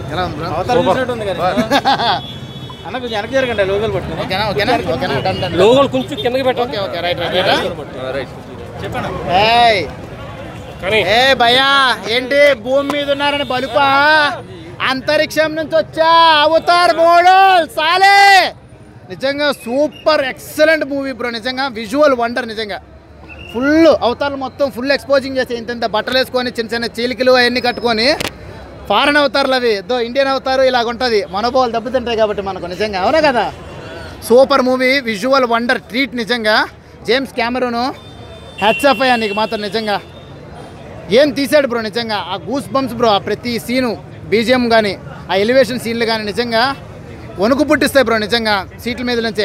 ఎలా ఉంది బ్రో అవతారం చూసినట్టు ఉంది కదా అన్న కొంచెం వెనక్కి జరగండి లోగల్ పట్టుకుని ఓకేనా ఓకేనా ఓకేనా డన్ డన్ లోగోలు కొంచెం కిందకి పెట్టండి okay okay right right right చెప్పండి ఏయ్ కానీ ఏ భయ్యా ఏంటి భూమి మీద ఉన్నారని బలుపా అంతరిక్షం నుంచి వచ్చా అవతార్ మోడల్ సాలే నిజంగా సూపర్ ఎక్సలెంట్ మూవీ బ్రో నిజంగా విజువల్ వండర్ నిజంగా ఫుల్ అవతారాలు మొత్తం ఫుల్ ఎక్స్పోజింగ్ చేసి ఇంత ఇంత బట్టలు వేసుకొని చిన్న చిన్న చీలికలు అవన్నీ కట్టుకొని ఫారెన్ అవతారాలు అవి దో ఇండియన్ అవతారు ఇలాగ ఉంటుంది మనోభావాలు దెబ్బతింటాయి కాబట్టి మనకు నిజంగా అవునా కదా super movie visual wonder treat నిజంగా జేమ్స్ కెమెరూను హ్యాట్స్ ఆఫ్ అయ్యా నీకు మాత్రం నిజంగా ఏం తీసాడు బ్రో నిజంగా ఆ గూస్ బంప్స్ బ్రో ఆ ప్రతి సీను బీజిఎం కానీ ఆ ఎలివేషన్ సీన్లు కానీ నిజంగా వణుకు పుట్టిస్తాయి బ్రో నిజంగా సీట్ల మీద నుంచి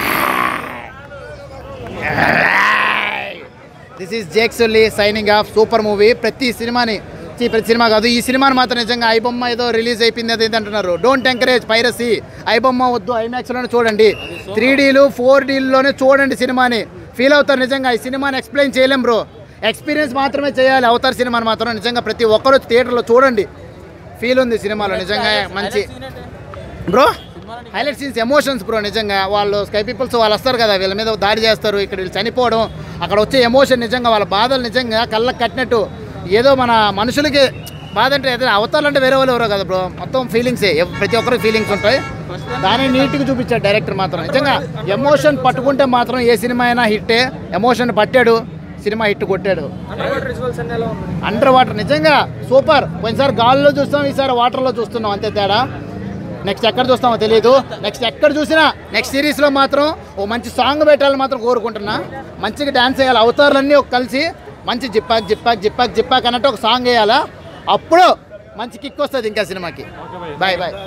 దిస్ ఈస్ జేక్సొల్లి సైనింగ్ ఆఫ్ సూపర్ మూవీ ప్రతి సినిమాని ఛీ, ప్రతి సినిమా కాదు ఈ సినిమాని మాత్రం నిజంగా ఐబొమ్మ ఏదో రిలీజ్ అయిపోయింది అది ఇది అంటున్నారు డోంట్ ఎంకరేజ్ పైరసీ ఐబొమ్మ వద్దు ఐమాక్స్లోనే చూడండి త్రీ డీలు ఫోర్ డీల్లోనే చూడండి సినిమాని ఫీల్ అవుతారు నిజంగా ఈ సినిమాని ఎక్స్ప్లెయిన్ చేయలేం బ్రో ఎక్స్పీరియన్స్ మాత్రమే చేయాలి అవతార్ సినిమాని మాత్రం నిజంగా ప్రతి ఒక్కరు థియేటర్లో చూడండి ఫీల్ ఉంది సినిమాలో నిజంగా మంచి bro highlight scenes emotions bro నిజంగా వాళ్ళు స్కై పీపుల్స్ వాళ్ళు వస్తారు కదా వీళ్ళ మీద దాడి చేస్తారు ఇక్కడ వీళ్ళు చనిపోవడం అక్కడ వచ్చే ఎమోషన్ నిజంగా వాళ్ళ బాధలు నిజంగా కళ్ళకి కట్టినట్టు ఏదో మన మనుషులకి బాధ అంటే ఏదైనా అవతారాలు అంటే వేరే వాళ్ళు ఎవరో కదా బ్రో మొత్తం ఫీలింగ్సే ఎవ్- ప్రతి ఒక్కరికి ఫీలింగ్స్ ఉంటాయి దాన్ని నీట్గా చూపించాడు డైరెక్టర్ మాత్రం నిజంగా ఎమోషన్ పట్టుకుంటే మాత్రం ఏ సినిమా అయినా హిట్టే ఎమోషన్ పట్టాడు సినిమా హిట్ కొట్టాడు అండర్ వాటర్ నిజంగా సూపర్ పోయినసారి గాల్లో చూస్తాం ఈసారి వాటర్లో చూస్తున్నాం అంతే తేడా నెక్స్ట్ ఎక్కడ చూస్తామో తెలియదు నెక్స్ట్ ఎక్కడ చూసినా నెక్స్ట్ సిరీస్లో మాత్రం ఓ మంచి సాంగ్ పెట్టాలని మాత్రం కోరుకుంటున్నా మంచిగా డ్యాన్స్ చేయాలి అవతారాలన్నీ ఒక కలిసి మంచి జిప్పాక్ జిప్పాక్ జిప్పాక్ జిప్పాక్ అన్నట్టు ఒక సాంగ్ వేయాలా అప్పుడు మంచి కిక్ వస్తుంది ఇంకా సినిమాకి బాయ్ బాయ్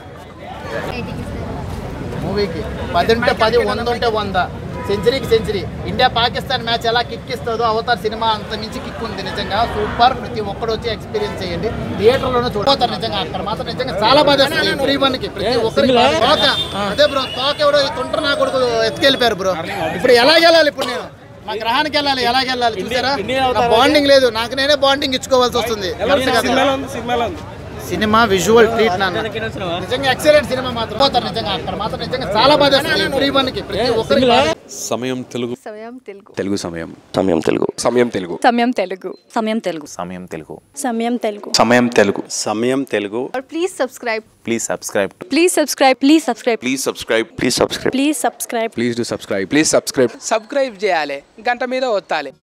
మూవీకి పది ఉంటే పది వంద ఉంటే వంద సెంచరీకి సెంచరీ ఇండియా పాకిస్తాన్ మ్యాచ్ ఎలా కిక్ ఇస్తుందో అవతార్ సినిమా అంత మించి కిక్ ఉంది నిజంగా సూపర్ ప్రతి ఒక్కరు వచ్చి ఎక్స్పీరియన్స్ చేయండి థియేటర్లోనే చూడతారు నిజంగా అక్కడ మాత్రం నిజంగా చాలా బాధ వేస్తుంది ఫ్రీ వన్కి ప్రతి ఒక్కరికి తోక అదే బ్రో తోక ఎవడో ఈ తుంటర నా కొడుకు ఎత్తుకెళ్ళిపోయారు బ్రో ఇప్పుడు ఎలా వెళ్ళాలి ఇప్పుడు నేను మా గ్రహానికి వెళ్ళాలి ఎలా వెళ్ళాలి చూసారా బాండింగ్ లేదు నాకు నేనే బాండింగ్ ఇచ్చుకోవాల్సి వస్తుంది తెలుసు కదా. సినిమా విజువల్ ట్రీట్ నాన్న నిజంగా ఎక్సలెంట్ సినిమా మాత్రం పోతారు నిజంగా అక్కడ మాత్రం నిజంగా చాలా బాధ వేస్తుంది ఫ్రీ వన్కి ప్రతి ఒక్కరికి బాధ. సమయం తెలుగు సమయం తెలుగు తెలుగు సమయం సమయం Telugu Samayam Telugu Samayam Telugu Samayam Telugu Samayam Telugu Samayam Telugu Samayam Telugu Samayam Telugu please subscribe please subscribe please subscribe please subscribe please subscribe please subscribe please subscribe please do subscribe please subscribe subscribe చేయాలి గంట మీద ఒత్తాలి